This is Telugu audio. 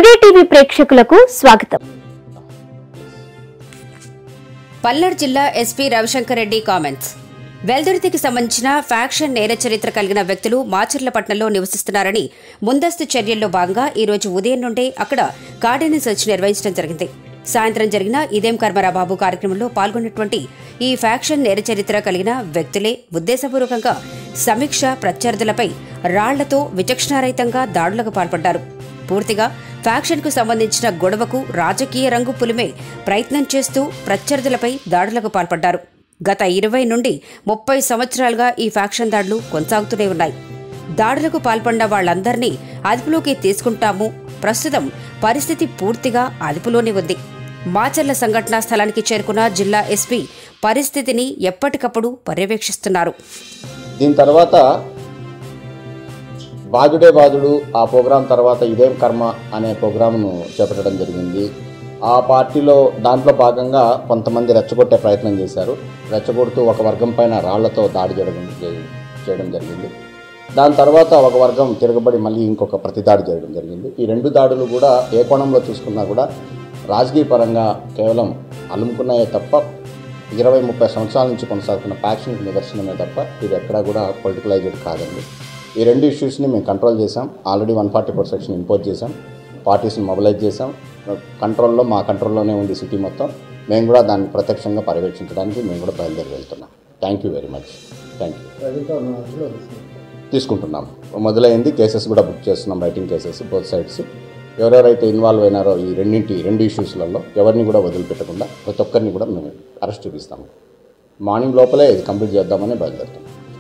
టుడే టీవీ ప్రేక్షకులకు స్వాగతం పల్నాడు జిల్లా ఎస్పీ రవిశంకర్ రెడ్డి కామెంట్స్ వెల్దుర్తికి సంబంధించిన ఫ్యాక్షన్ నేర చరిత్ర కలిగిన వ్యక్తులు మాచర్లపట్నంలో నివసిస్తున్నారని ముందస్తు చర్యల్లో భాగంగా ఈ రోజు ఉదయం నుండే అక్కడ గార్డెన్ సెర్చ్ నిర్వహించడం జరిగింది సాయంత్రం జరిగిన ఇదేం కర్మరా బాబు కార్యక్రమంలో పాల్గొన్నటువంటి ఈ ఫ్యాక్షన్ నేర చరిత్ర కలిగిన వ్యక్తులే ఉద్దేశపూర్వకంగా సమీక్ష ప్రత్యర్థులపై రాళ్లతో విచక్షణారహితంగా దాడులకు పాల్పడ్డారు పూర్తిగా ఫ్యాక్షన్కు సంబంధించిన గొడవకు రాజకీయ రంగు పులిమే ప్రయత్నం చేస్తూ ప్రత్యర్థులపై దాడులకు పాల్పడ్డారు గత ఇరవై నుండి ముప్పై సంవత్సరాలుగా ఈ ఫ్యాక్షన్ దాడులు కొనసాగుతూనే ఉన్నాయి దాడులకు పాల్పడిన వాళ్లందరినీ అదుపులోకి తీసుకుంటాము ప్రస్తుతం పరిస్థితి పూర్తిగా అదుపులోనే ఉంది మాచర్ల సంఘటనా స్థలానికి చేరుకున్న జిల్లా ఎస్పీ పరిస్థితిని ఎప్పటికప్పుడు పర్యవేక్షిస్తున్నారు దీని తర్వాత బాధుడే బాధుడు ఆ ప్రోగ్రాం తర్వాత ఇదేం కర్మ అనే ప్రోగ్రాంను చేపట్టడం జరిగింది ఆ పార్టీలో దాంట్లో భాగంగా కొంతమంది రెచ్చగొట్టే ప్రయత్నం చేశారు రెచ్చగొడుతూ ఒక వర్గం పైన రాళ్లతో దాడి చేయడం జరి- చేయడం జరిగింది దాని తర్వాత ఒక వర్గం తిరగబడి మళ్ళీ ఇంకొక ప్రతిదాడి చేయడం జరిగింది ఈ రెండు దాడులు కూడా ఏ కోణంలో చూసుకున్నా కూడా రాజకీయ పరంగా కేవలం అలుముకున్నాయే తప్ప ఇరవై ముప్పై సంవత్సరాల నుంచి కొనసాగుతున్న ప్యాక్షన్కి నిదర్శనమే తప్ప ఇది ఎక్కడా కూడా పొలిటికలైజ్డ్ కాదండి ఈ రెండు ఇష్యూస్ని మేము కంట్రోల్ చేసాం already one forty four section impose చేసాం పార్టీస్ని మొబిలైజ్ చేసాం కంట్రోల్లో మా కంట్రోల్లోనే ఉంది సిటీ మొత్తం మేము కూడా దాన్ని ప్రత్యక్షంగా పర్యవేక్షించడానికి మేము కూడా బయలుదేరి వెళ్తున్నాం thank you very much thank you తీసుకుంటున్నాం మొదలైంది కేసెస్ కూడా బుక్ చేస్తున్నాం రైటింగ్ కేసెస్ బోత్ సైడ్స్ ఎవరెవరైతే ఇన్వాల్వ్ అయినారో ఈ రెండింటి రెండు ఇష్యూస్లలో ఎవరిని కూడా వదిలిపెట్టకుండా ప్రతి ఒక్కరిని కూడా మేము అరెస్ట్ చూపిస్తాము మార్నింగ్ లోపలే ఇది కంప్లీట్ చేద్దామని బయలుదేరుతాం